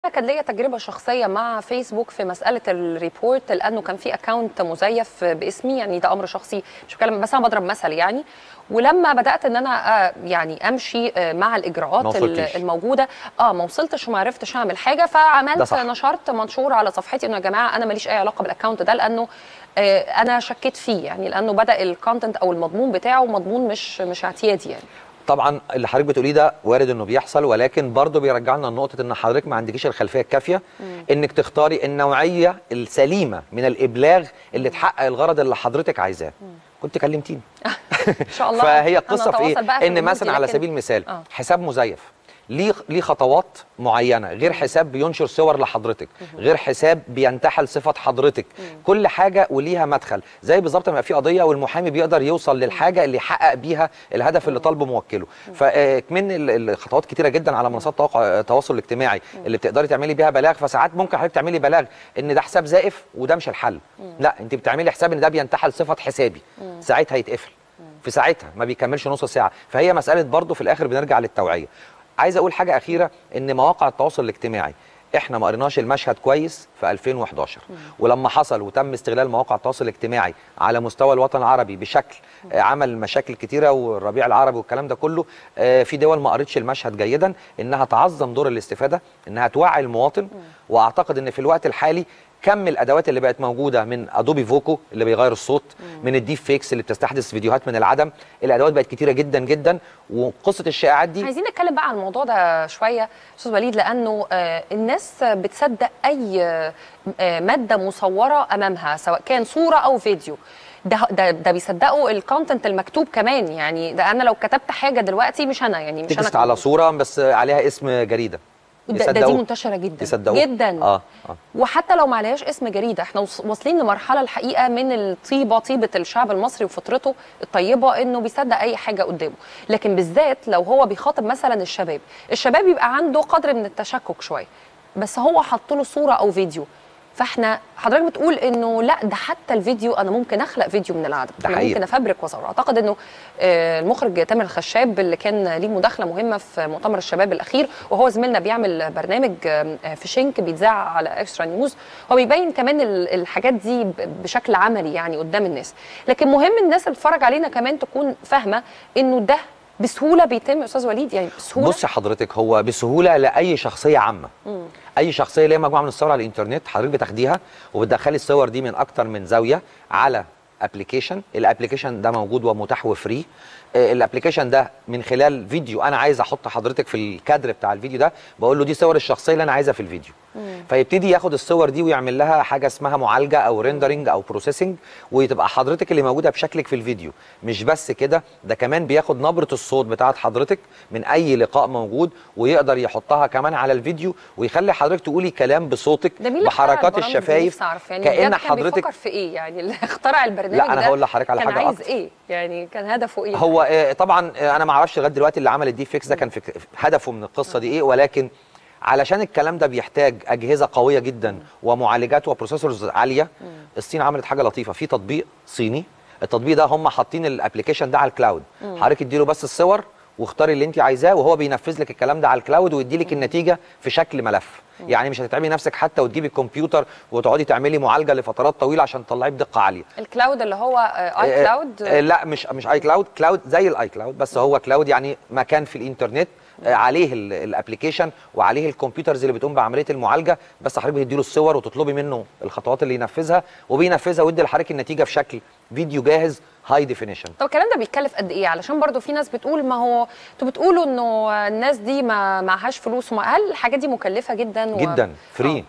كان ليا تجربه شخصيه مع فيسبوك في مساله الريبورت لانه كان في اكونت مزيف باسمي يعني ده امر شخصي مش بتكلم بس انا بضرب مثل يعني ولما بدات ان انا آه، يعني امشي آه، مع ما الاجراءات وصلتيش. الموجوده اه ما وصلتش وما عرفتش اعمل حاجه ده فعملت صح. نشرت منشور على صفحتي انه يا جماعه انا ماليش اي علاقه بالاكونت ده لانه آه، انا شكيت فيه يعني لانه بدا الكونتنت او المضمون بتاعه مضمون مش مش اعتيادي يعني طبعا اللي حضرتك بتقوليه ده وارد انه بيحصل ولكن برضه بيرجعنا لنقطه ان حضرتك ما عندكيش الخلفيه الكافيه انك تختاري النوعيه السليمه من الابلاغ اللي تحقق الغرض اللي حضرتك عايزاه كنت كلمتيني ان شاء الله فهي أنا القصه في أتواصل ايه بقى في ان الأمور دي، مثلا على لكن- سبيل المثال آه. حساب مزيف ليه ليه خطوات معينه غير حساب بينشر صور لحضرتك غير حساب بينتحل صفه حضرتك كل حاجه وليها مدخل زي بالظبط ما يبقى في قضيه والمحامي بيقدر يوصل للحاجه اللي يحقق بيها الهدف اللي طالبه موكله فكمان الخطوات كتيره جدا على منصات التواق- التواصل الاجتماعي اللي بتقدري تعملي بيها بلاغ فساعات ممكن حضرتك تعملي بلاغ ان ده حساب زائف وده مش الحل لا انت بتعملي حساب ان ده بينتحل صفه حسابي ساعتها يتقفل في ساعتها ما بيكملش نص ساعه فهي مساله برضه في الاخر بنرجع للتوعيه عايز اقول حاجه اخيره ان مواقع التواصل الاجتماعي احنا ما قريناش المشهد كويس في 2011 ولما حصل وتم استغلال مواقع التواصل الاجتماعي على مستوى الوطن العربي بشكل آه، عمل مشاكل كتيره والربيع العربي والكلام ده كله آه، في دول ما قريتش المشهد جيدا انها تعظم دور الاستفاده انها توعي المواطن واعتقد ان في الوقت الحالي كم الادوات اللي بقت موجوده من ادوبي فوكو اللي بيغير الصوت من الديب فيكس اللي بتستحدث فيديوهات من العدم الادوات بقت كتيره جدا جدا وقصه الشائعات دي عايزين نتكلم بقى عن الموضوع ده شويه استاذ وليد لانه آه، الناس بتصدق اي آه، آه، ماده مصوره امامها سواء كان صوره او فيديو ده ده ده بيصدقوا الكونتنت المكتوب كمان يعني ده انا لو كتبت حاجه دلوقتي مش انا يعني مش تكست انا على صوره بس عليها اسم جريده ده, ده دي يصدقوه. منتشره جدا يصدقوه. جدا اه اه وحتى لو ما عليهاش اسم جريده احنا وص- واصلين لمرحله الحقيقه من الطيبه طيبه الشعب المصري وفطرته الطيبه انه بيصدق اي حاجه قدامه لكن بالذات لو هو بيخاطب مثلا الشباب الشباب يبقى عنده قدر من التشكك شويه بس هو حط له صوره او فيديو فاحنا حضرتك بتقول انه لا ده حتى الفيديو انا ممكن اخلق فيديو من العدم ده أنا حقيقي. ممكن افبرك واصور اعتقد انه آه، المخرج تامر الخشاب اللي كان ليه مداخله مهمه في مؤتمر الشباب الاخير وهو زميلنا بيعمل برنامج آه، في شنك بيتذاع على اكسترا نيوز هو بيبين كمان ال- الحاجات دي ب- بشكل عملي يعني قدام الناس لكن مهم الناس اللي بتتفرج علينا كمان تكون فاهمه انه ده بسهوله بيتم يا استاذ وليد يعني بسهوله بص حضرتك هو بسهوله لاي شخصيه عامه اي شخصيه ليها مجموعه من الصور على الانترنت حضرتك بتاخديها وبتدخلي الصور دي من اكتر من زاويه على ابلكيشن الابلكيشن ده موجود ومتاح وفري آه، الابلكيشن ده من خلال فيديو انا عايز احط حضرتك في الكادر بتاع الفيديو ده بقول له دي صور الشخصيه اللي انا عايزها في الفيديو فيبتدي ياخد الصور دي ويعمل لها حاجه اسمها معالجه او ريندرنج او بروسيسنج وتبقى حضرتك اللي موجوده بشكلك في الفيديو مش بس كده ده كمان بياخد نبره الصوت بتاعه حضرتك من اي لقاء موجود ويقدر يحطها كمان على الفيديو ويخلي حضرتك تقولي كلام بصوتك ده مين اللي اخترع بحركات البرامج دي؟ الشفايف نفسي أعرف يعني كان بجد كان حضرتك بيفكر في ايه يعني اللي اخترع البرنامج لا، أنا ده هقول لحضرتك على كان حاجة عايز أكتر. ايه يعني كان هدفه ايه هو آه، طبعا آه، انا ما اعرفش لغايه دلوقتي اللي عمل الديب فيكس ده كان فك... هدفه من القصه دي ايه ولكن علشان الكلام ده بيحتاج اجهزه قويه جدا ومعالجات وبروسيسورز عاليه الصين عملت حاجه لطيفه في تطبيق صيني التطبيق ده هم حاطين الابلكيشن ده على الكلاود حضرتك اديله بس الصور واختاري اللي انت عايزاه وهو بينفذ لك الكلام ده على الكلاود ويدي لك النتيجه في شكل ملف يعني مش هتتعبي نفسك حتى وتجيبي الكمبيوتر وتقعدي تعملي معالجه لفترات طويله عشان تطلعيه بدقه عاليه الكلاود اللي هو اي آه، كلاود آه، لا مش مش اي كلاود كلاود زي الاي كلاود بس هو كلاود يعني مكان في الانترنت آه، عليه ال- الابليكيشن وعليه الكمبيوترز اللي بتقوم بعمليه المعالجه بس حضرتك بتديله الصور وتطلبي منه الخطوات اللي ينفذها وبينفذها ويدي لحضرتك النتيجه في شكل فيديو جاهز هاي ديفينيشن طب الكلام ده بيتكلف قد ايه علشان برضو في ناس بتقول ما هو انتوا بتقولوا انه الناس دي ما معهاش فلوس وما هل الحاجات دي مكلفه جدا و... جدا فري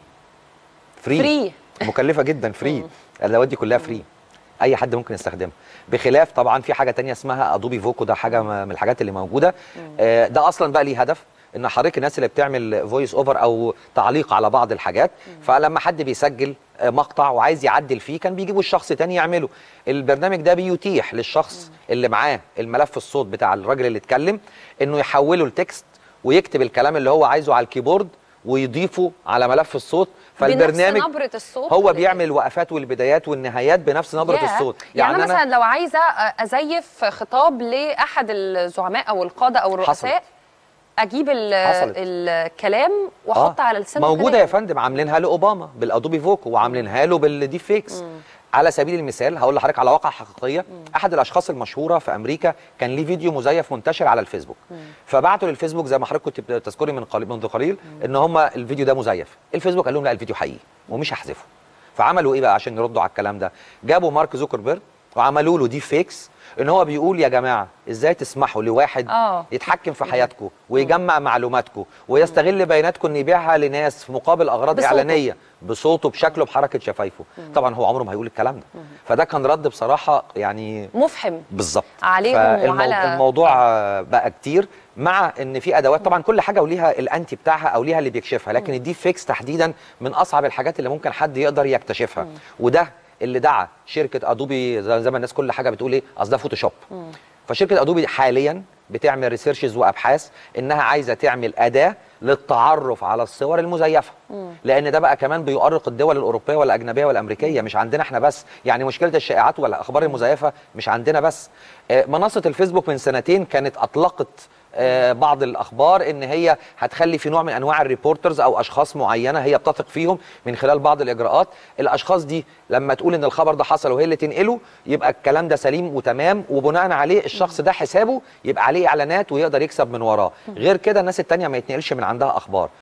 فري فري مكلفه جدا فري الادوات دي كلها فري اي حد ممكن يستخدمها بخلاف طبعا في حاجه تانية اسمها ادوبي فوكو ده حاجه م- من الحاجات اللي موجوده آه، ده اصلا بقى ليه هدف ان حضرتك الناس اللي بتعمل فويس اوفر او تعليق على بعض الحاجات فلما حد بيسجل آه، مقطع وعايز يعدل فيه كان بيجيبوا الشخص تاني يعمله البرنامج ده بيتيح للشخص اللي معاه الملف الصوت بتاع الراجل اللي اتكلم انه يحوله لتكست ويكتب الكلام اللي هو عايزه على الكيبورد ويضيفه على ملف الصوت فالبرنامج بنفس نبره الصوت هو ولا بيعمل الوقفات والبدايات والنهايات بنفس نبره ياه. الصوت يعني, انا مثلا لو عايزه ازيف خطاب لاحد الزعماء او القاده او الرؤساء اجيب ال- حصلت. الكلام واحط آه. على لسانه موجوده كلام. يا فندم عاملينها لاوباما بالادوبي فوكو وعاملينها له بالديب فيكس على سبيل المثال هقول لحضرتك على واقع حقيقيه احد الاشخاص المشهوره في امريكا كان ليه فيديو مزيف منتشر على الفيسبوك فبعتوا للفيسبوك زي ما حضرتك كنت بتذكري من قليل منذ قليل ان هم الفيديو ده مزيف الفيسبوك قال لهم لا الفيديو حقيقي ومش هحذفه فعملوا ايه بقى عشان يردوا على الكلام ده جابوا مارك زوكربيرج وعملوا له ديب فيكس ان هو بيقول يا جماعه ازاي تسمحوا لواحد آه. يتحكم في حياتكم ويجمع معلوماتكم ويستغل بياناتكم ان يبيعها لناس في مقابل اغراض بصوته. اعلانيه بصوته بشكله بحركه شفايفه طبعا هو عمره ما هيقول الكلام ده فده كان رد بصراحه يعني مفحم بالظبط عليهم وعلى- الموضوع آه، بقى كتير مع ان في ادوات طبعا كل حاجه وليها الانتي بتاعها او ليها اللي بيكشفها لكن الديب فيكس تحديدا من اصعب الحاجات اللي ممكن حد يقدر يكتشفها وده اللي دعا شركه ادوبي زي زي ما الناس كل حاجه بتقول ايه اصل ده فوتوشوب فشركه ادوبي حاليا بتعمل ريسيرشز وابحاث انها عايزه تعمل اداه للتعرف على الصور المزيفه لان ده بقى كمان بيؤرق الدول الاوروبيه والاجنبيه والامريكيه مش عندنا احنا بس يعني مشكله الشائعات والاخبار المزيفه مش عندنا بس آه، منصه الفيسبوك من سنتين كانت اطلقت آه، بعض الاخبار ان هي هتخلي في نوع من انواع الريبورترز او اشخاص معينه هي بتثق فيهم من خلال بعض الاجراءات الاشخاص دي لما تقول ان الخبر ده حصل وهي اللي تنقله يبقى الكلام ده سليم وتمام وبناء عليه الشخص ده حسابه يبقى عليه اعلانات ويقدر يكسب من وراه غير كده الناس التانية ما يتنقلش من عندها اخبار